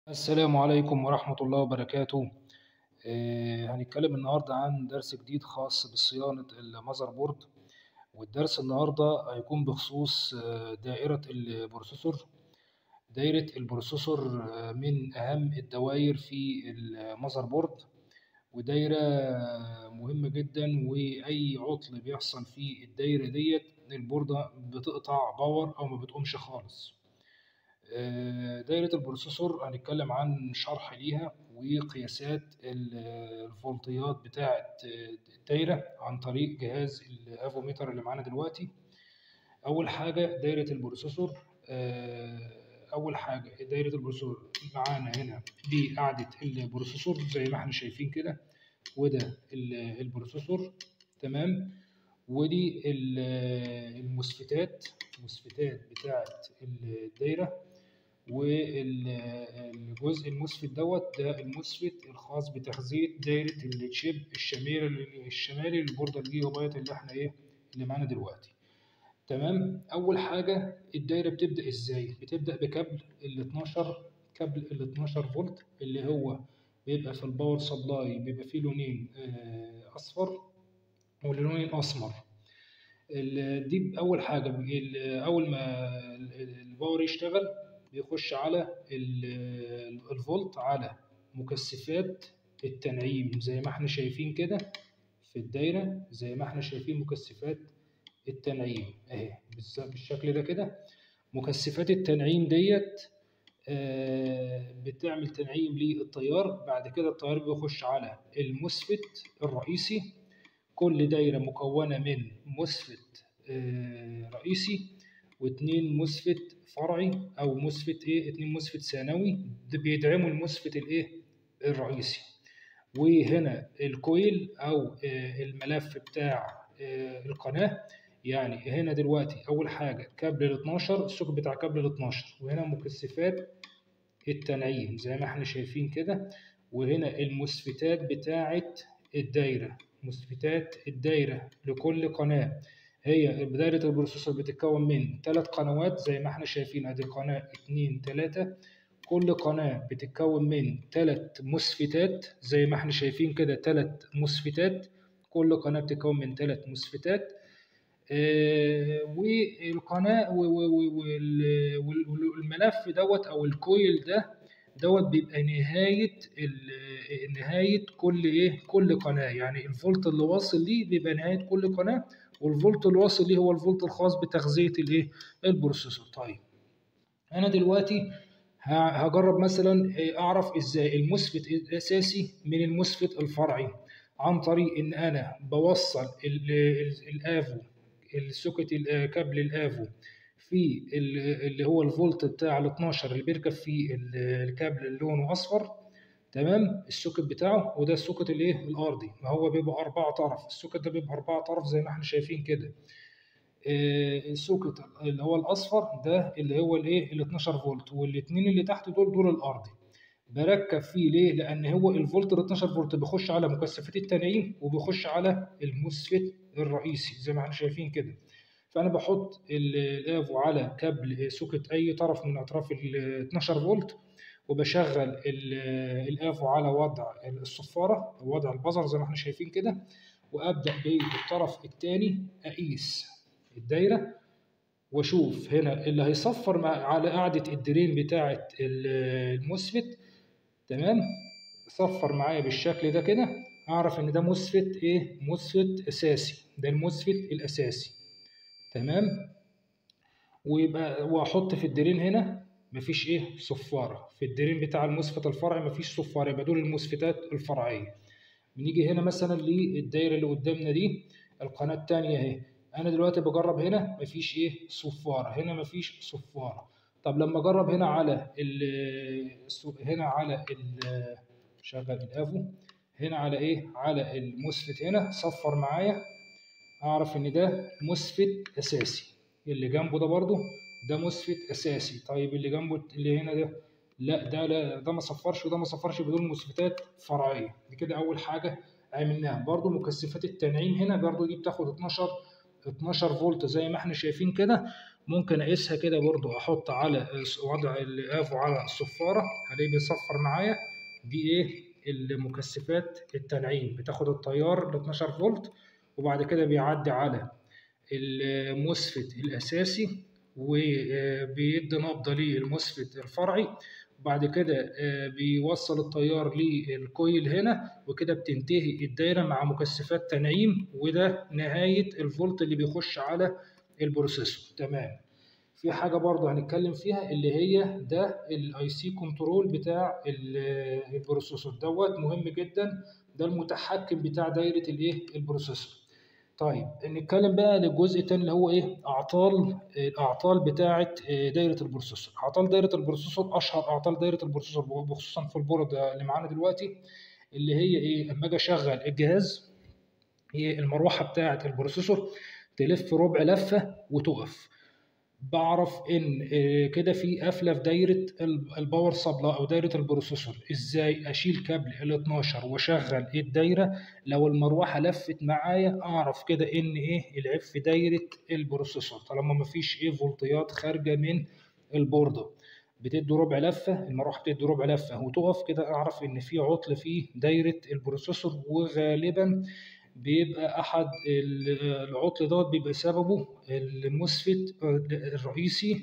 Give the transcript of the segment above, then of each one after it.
السلام عليكم ورحمة الله وبركاته آه، هنتكلم النهاردة عن درس جديد خاص بصيانة المذر بورد والدرس النهاردة هيكون بخصوص آه، دائرة البروسيسور دايرة البروسيسور آه، من أهم الدوائر في المذر بورد ودايرة مهمة جدا وأي عطل بيحصل في الدايرة ديت البوردة بتقطع باور أو ما بتقومش خالص آه، دايرة البروسيسور هنتكلم عن شرح ليها وقياسات ال- الفولتيات بتاعة الدايرة عن طريق جهاز الافوميتر اللي معانا دلوقتي أول حاجة دايرة البروسيسور آه، أول حاجة دايرة البروسيسور معانا هنا دي قاعدة البروسيسور زي ما احنا شايفين كده وده ال- البروسيسور تمام ودي ال- المسفتات المسفتات بتاعة الدايرة والجزء المسفت دوت ده المسفت الخاص بتغذية دايرة الشيب الشمالي الشمالي للبوردة الجيجا بايت اللي احنا ايه اللي معانا دلوقتي تمام أول حاجة الدايرة بتبدأ ازاي بتبدأ بكابل ال 12 كابل ال 12 فولت اللي هو بيبقى في الباور سبلاي بيبقى فيه لونين آه، أصفر ولونين أسمر ال- دي أول حاجة ال- أول ما ال- الباور يشتغل بيخش على ال- الفولت على مكثفات التنعيم زي ما احنا شايفين كده في الدايرة زي ما احنا شايفين مكثفات التنعيم اهي بالز- بالشكل ده كده مكثفات التنعيم ديت آه، بتعمل تنعيم للتيار بعد كده التيار بيخش على المسفت الرئيسي كل دايرة مكونة من مسفت آه، رئيسي واتنين مسفت فرعي أو مسفت إيه اتنين مسفت ثانوي ده بيدعموا المسفت الإيه الرئيسي وهنا الكويل أو آه، الملف بتاع آه، القناة يعني هنا دلوقتي أول حاجة كابل ال 12 السوك بتاع كابل ال 12 وهنا مكثفات التنعيم زي ما احنا شايفين كده وهنا المسفتات بتاعة الدايرة مسفتات الدايرة لكل قناة هي دايرة البروسيسور بتتكون من ثلاث قنوات زي ما احنا شايفين ادي قناة اتنين تلاتة كل قناة بتتكون من ثلاث مسفتات زي ما احنا شايفين كده ثلاث مسفتات كل قناة بتتكون من ثلاث مسفتات آه، والقناة و- و- و- وال- وال- والملف دوت أو الكويل ده دوت بيبقى نهاية ال- نهاية كل إيه كل قناة يعني الفولت اللي واصل ليه بيبقى نهاية كل قناة والفولت اللي واصل ليه هو الفولت الخاص بتغذية الإيه البروسيسور طيب أنا دلوقتي ه- هجرب مثلا إيه، أعرف إزاي المسفت الأساسي من المسفت الفرعي عن طريق إن أنا بوصل ال- ال- الآفو السوكت ال- كابل الآفو في ال- اللي هو الفولت بتاع ال 12 اللي بيركب فيه ال- الكابل اللي لونه أصفر تمام السوكت بتاعه وده السوكت الايه الارضي ما هو بيبقى اربعة طرف السوكت ده بيبقى اربعة طرف زي ما احنا شايفين كده آه، السوكت اللي هو الاصفر ده اللي هو الايه ال 12 فولت والاثنين اللي تحت دول دول الارضي بركب فيه ليه لان هو الفولت ال 12 فولت بيخش على مكثفات التنعيم وبيخش على المسفت الرئيسي زي ما احنا شايفين كده فانا بحط ال- الافو على كابل سوكت اي طرف من اطراف ال 12 فولت وبشغل ال- الافو على وضع الصفاره أو وضع البزر زي ما احنا شايفين كده وابدا بالطرف الثاني اقيس الدايره واشوف هنا اللي هيصفر مع على قاعده الدرين بتاعه ال- المسفت تمام صفر معايا بالشكل ده كده اعرف ان ده مسفت ايه مسفت اساسي ده المسفت الاساسي تمام ويبقى واحط في الدرين هنا مفيش ايه صفاره في الدرين بتاع المسفت الفرعي مفيش صفاره يبقى دول المسفتات الفرعيه بنيجي هنا مثلا للدايره اللي قدامنا دي القناه الثانيه اهي انا دلوقتي بجرب هنا مفيش ايه صفاره هنا مفيش صفاره طب لما اجرب هنا على ال هنا على ال شغل الافو هنا على ايه على المسفت هنا صفر معايا اعرف ان ده مسفت اساسي اللي جنبه ده برضو ده مسفت اساسي طيب اللي جنبه اللي هنا ده لا ده لا ده ما صفرش وده ما صفرش بدون مسفتات فرعيه دي كده اول حاجه عملناها برضو مكثفات التنعيم هنا برضو دي بتاخد 12 12 فولت زي ما احنا شايفين كده ممكن اقيسها كده برضو احط على وضع الافو على الصفاره هلاقيه بيصفر معايا دي ايه المكثفات التنعيم بتاخد التيار ل 12 فولت وبعد كده بيعدي على المسفت الاساسي وبيدي نبضه للمسفت الفرعي وبعد كده بيوصل التيار للكويل هنا وكده بتنتهي الدايره مع مكثفات تنعيم وده نهايه الفولت اللي بيخش على البروسيسور تمام في حاجه برضه هنتكلم فيها اللي هي ده الاي سي كنترول بتاع البروسيسور دوت مهم جدا ده المتحكم بتاع دايره الايه البروسيسور طيب نتكلم بقى للجزء الثاني اللي هو ايه اعطال الاعطال بتاعه دايره البروسيسور اعطال دايره البروسيسور اشهر اعطال دايره البروسيسور خصوصا في البورده اللي معانا دلوقتي اللي هي ايه لما اجي اشغل الجهاز هي المروحه بتاعه البروسيسور تلف ربع لفه وتقف بعرف ان كده في قفله في دايره الباور سبلاي او دايره البروسيسور ازاي اشيل كابل ال 12 واشغل الدايره لو المروحه لفت معايا اعرف كده ان ايه العيب في دايره البروسيسور طالما مفيش ايه فولتيات خارجه من البورده بتدي ربع لفه المروحه بتدي ربع لفه وتقف كده اعرف ان في عطل في دايره البروسيسور وغالبا بيبقى احد العطل دوت بيبقى سببه المسفت الرئيسي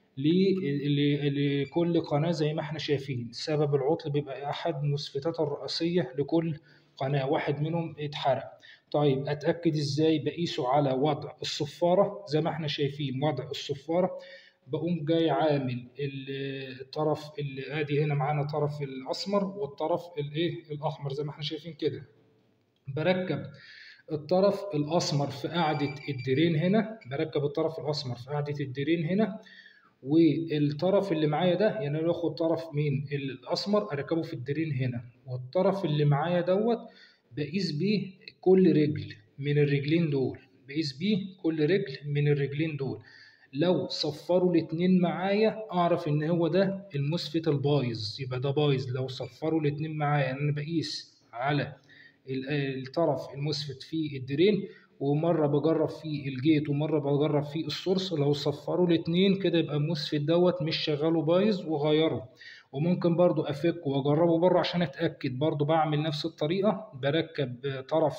لكل قناه زي ما احنا شايفين سبب العطل بيبقى احد المسفتات الرئيسيه لكل قناه واحد منهم اتحرق طيب اتاكد ازاي بقيسه على وضع الصفاره زي ما احنا شايفين وضع الصفاره بقوم جاي عامل الطرف اللي ادي هنا معانا طرف الاسمر والطرف الايه الاحمر زي ما احنا شايفين كده بركب الطرف الاسمر في قاعده الديرين هنا بركب الطرف الاسمر في قاعده الديرين هنا والطرف اللي معايا ده يعني انا باخد طرف من الاسمر اركبه في الديرين هنا والطرف اللي معايا دوت بقيس بيه كل رجل من الرجلين دول بقيس بيه كل رجل من الرجلين دول لو صفروا الاتنين معايا اعرف ان هو ده المسفت البايظ يبقى ده بايظ لو صفروا الاتنين معايا يعني انا بقيس على الطرف المسفت في الدرين ومره بجرب فيه الجيت ومره بجرب فيه السورس لو صفروا الاتنين كده يبقى المسفت دوت مش شغال وبايظ وغيره وممكن برضو افك واجربه بره عشان اتاكد برضو بعمل نفس الطريقه بركب طرف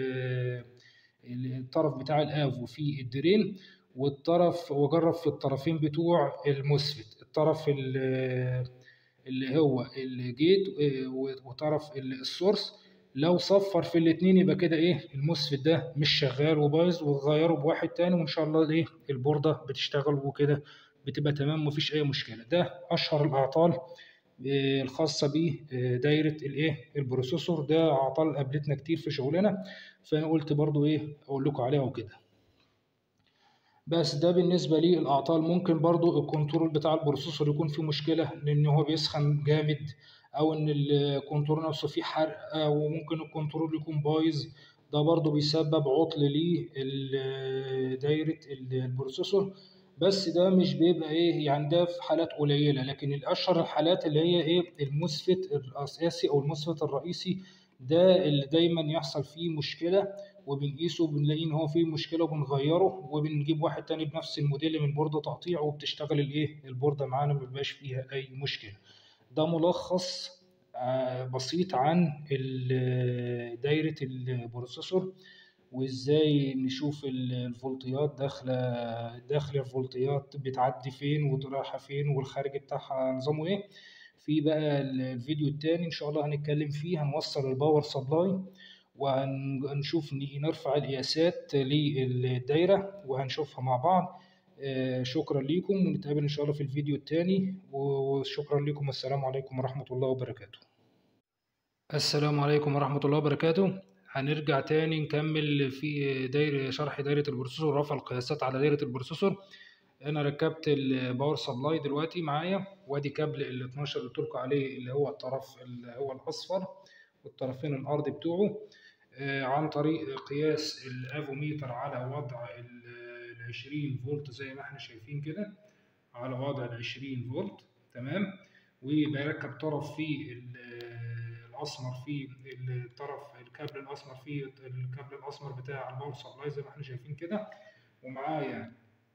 الطرف بتاع الافو في الدرين والطرف واجرب في الطرفين بتوع المسفت الطرف اللي هو الجيت وطرف السورس لو صفر في الاتنين يبقى كده ايه المسفت ده مش شغال وبايظ وتغيره بواحد تاني وان شاء الله ايه البوردة بتشتغل وكده بتبقى تمام مفيش اي مشكلة ده اشهر الاعطال الخاصة بدايرة الايه البروسيسور ده اعطال قابلتنا كتير في شغلنا فانا قلت برضو ايه اقول لكم عليها وكده بس ده بالنسبة للأعطال ممكن برضو الكنترول بتاع البروسيسور يكون فيه مشكلة لأن هو بيسخن جامد أو إن الكنترول نفسه فيه حرق أو ممكن الكنترول يكون بايظ ده برضو بيسبب عطل لدايرة البروسيسور بس ده مش بيبقى ايه يعني ده في حالات قليلة لكن الأشهر الحالات اللي هي ايه المسفت الأساسي أو المسفت الرئيسي ده اللي دايما يحصل فيه مشكلة وبنقيسه بنلاقي ان هو فيه مشكله وبنغيره وبنجيب واحد تاني بنفس الموديل من بورده تقطيع وبتشتغل الايه البورده معانا مبيبقاش فيها اي مشكله ده ملخص بسيط عن دايره البروسيسور وازاي نشوف الفولتيات داخله داخل الفولتيات بتعدي فين ورايحه فين والخارج بتاعها نظامه ايه في بقى الفيديو التاني ان شاء الله هنتكلم فيه هنوصل الباور سبلاي وهنشوف نرفع القياسات للدايرة وهنشوفها مع بعض شكرا لكم ونتقابل إن شاء الله في الفيديو التاني وشكرا لكم والسلام عليكم ورحمة الله وبركاته السلام عليكم ورحمة الله وبركاته هنرجع تاني نكمل في دايرة شرح دايرة البروسيسور رفع القياسات على دايرة البروسيسور انا ركبت الباور سبلاي دلوقتي معايا وادي كابل ال 12 اللي قلت لكم عليه اللي هو الطرف اللي هو الاصفر والطرفين الارضي بتوعه عن طريق قياس الافوميتر على وضع ال 20 فولت زي ما احنا شايفين كده على وضع ال 20 فولت تمام وبركب طرف في الاسمر في الطرف الكابل الاسمر في الكابل الاسمر بتاع الباور سبلاي زي ما احنا شايفين كده ومعايا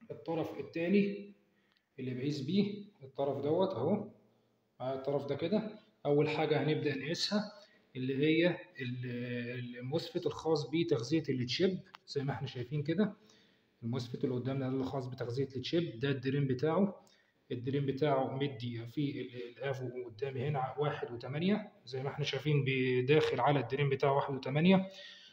الطرف التاني اللي بقيس بيه الطرف دوت اهو معايا الطرف ده كده اول حاجه هنبدا نقيسها اللي هي ال- المسفت الخاص بتغذيه التشيب زي ما احنا شايفين كده المسفت اللي قدامنا ده الخاص بتغذيه التشيب ده الدرين بتاعه الدرين بتاعه مدي في ال- الافو قدامي هنا واحد وتمانية زي ما احنا شايفين بداخل على الدرين بتاعه واحد وتمانية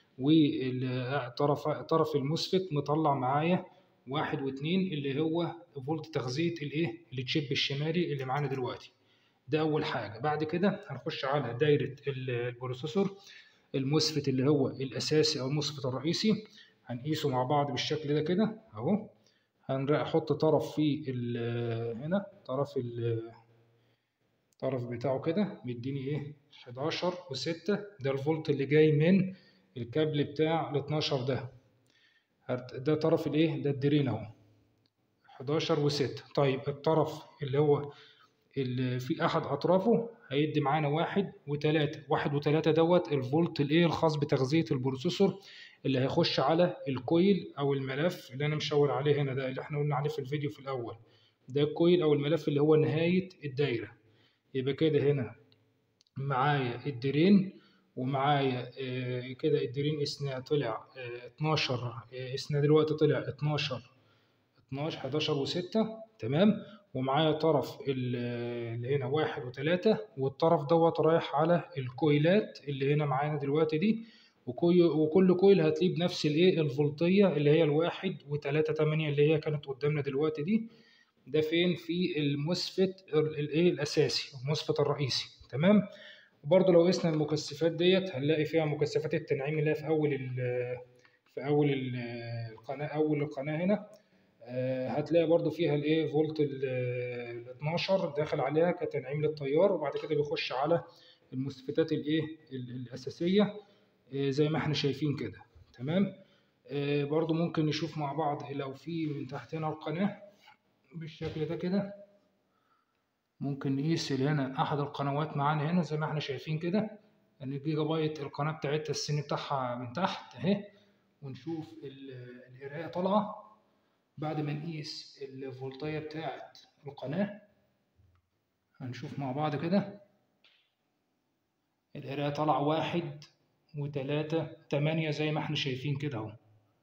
والطرف طرف المسفت مطلع معايا واحد واتنين اللي هو فولت تغذية الايه التشيب الشمالي اللي معانا دلوقتي ده أول حاجة بعد كده هنخش على دايرة ال- البروسيسور المسفت اللي هو الأساسي أو المسفت الرئيسي هنقيسه مع بعض بالشكل ده كده أهو هنحط طرف في ال- هنا طرف ال- الطرف بتاعه كده مديني ايه 11 و6 ده الفولت اللي جاي من الكابل بتاع ال 12 ده هت- ده طرف الايه ده الدرين اهو 11 و6 طيب الطرف اللي هو اللي في احد اطرافه هيدي معانا واحد وتلاتة واحد وتلاتة دوت الفولت الايه الخاص بتغذية البروسيسور اللي هيخش على الكويل او الملف اللي انا مشاور عليه هنا ده اللي احنا قلنا عليه في الفيديو في الاول ده الكويل او الملف اللي هو نهاية الدايرة يبقى كده هنا معايا الدرين ومعايا آه، كده الدرين اسنا طلع آه، 12 آه، اسنا دلوقتي طلع 12 12 11 و6 تمام ومعايا طرف ال- اللي هنا واحد وتلاتة والطرف دوت رايح على الكويلات اللي هنا معانا دلوقتي دي وكوي وكل كويل هتلاقيه بنفس الايه الفولتية اللي هي الواحد وتلاتة تمانية اللي هي كانت قدامنا دلوقتي دي ده فين في المسفت ال- الايه الاساسي المسفت الرئيسي تمام وبرضه لو قسنا المكثفات ديت هنلاقي فيها مكثفات التنعيم اللي هي في اول ال- في اول ال- القناه اول القناه هنا آه، هتلاقي برضو فيها الايه فولت ال ال 12 داخل عليها كتنعيم للتيار وبعد كده بيخش على المسفتات الايه ال- الاساسيه آه، زي ما احنا شايفين كده تمام آه، برضو ممكن نشوف مع بعض لو في من تحت هنا القناه بالشكل ده كده ممكن نقيس اللي هنا احد القنوات معانا هنا زي ما احنا شايفين كده ان الجيجا بايت القناه بتاعتها السن بتاعها من تحت اهي ونشوف ال- القرايه طالعه بعد ما نقيس الفولتية بتاعت القناة هنشوف مع بعض كده القراية طالعة واحد وتلاتة تمانية زي ما احنا شايفين كده اهو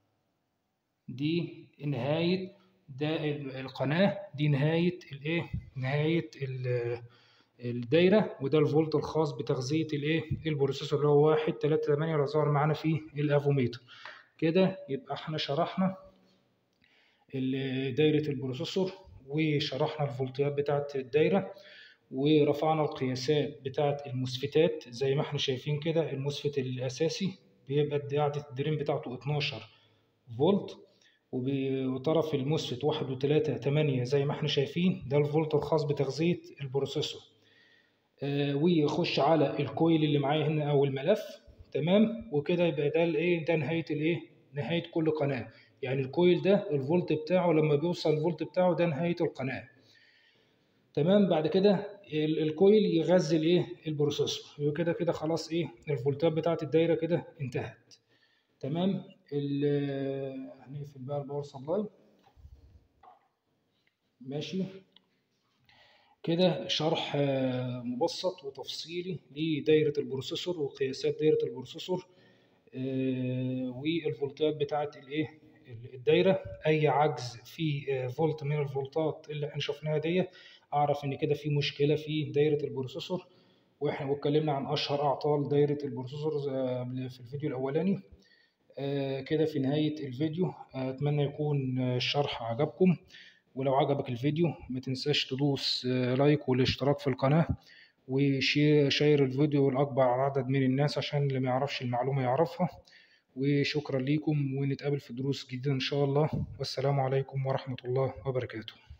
دي نهاية ده ال- القناة دي نهاية الايه نهاية ال- الدايرة وده الفولت الخاص بتغذية الايه البروسيسور اللي هو واحد تلاتة تمانية اللي ظهر معانا فيه الافوميتر كده يبقى احنا شرحنا ال- دايرة البروسيسور وشرحنا الفولتيات بتاعة الدايرة ورفعنا القياسات بتاعة المسفتات زي ما احنا شايفين كده المسفت الأساسي بيبقى قاعدة الدرين بتاعته 12 فولت وب- وطرف المسفت واحد وتلاتة تمانية زي ما احنا شايفين ده الفولت الخاص بتغذية البروسيسور آه، ويخش على الكويل اللي معايا هنا او الملف تمام وكده يبقى ده الايه ده نهايه الايه نهايه كل قناه يعني الكويل ده الفولت بتاعه لما بيوصل الفولت بتاعه ده نهايه القناه تمام بعد كده ال- الكويل يغذي الايه البروسيسور يبقى كده كده خلاص ايه الفولتات بتاعه الدايره كده انتهت تمام ال- هنقفل بقى الباور سبلاي ماشي كده شرح آه، مبسط وتفصيلي لدايرة البروسيسور وقياسات دايرة البروسيسور آه، والفولتات بتاعة الايه الدايرة اي عجز في آه، فولت من الفولتات اللي احنا شفناها دي اعرف ان كده في مشكلة في دايرة البروسيسور واحنا واتكلمنا عن اشهر اعطال دايرة البروسيسور آه، في الفيديو الاولاني آه، كده في نهاية الفيديو آه، أتمنى يكون آه، الشرح عجبكم ولو عجبك الفيديو ما تنساش تدوس آه، لايك والاشتراك في القناة وشير الفيديو لأكبر عدد من الناس عشان اللي ما يعرفش المعلومة يعرفها وشكرا ليكم ونتقابل في دروس جديدة إن شاء الله والسلام عليكم ورحمة الله وبركاته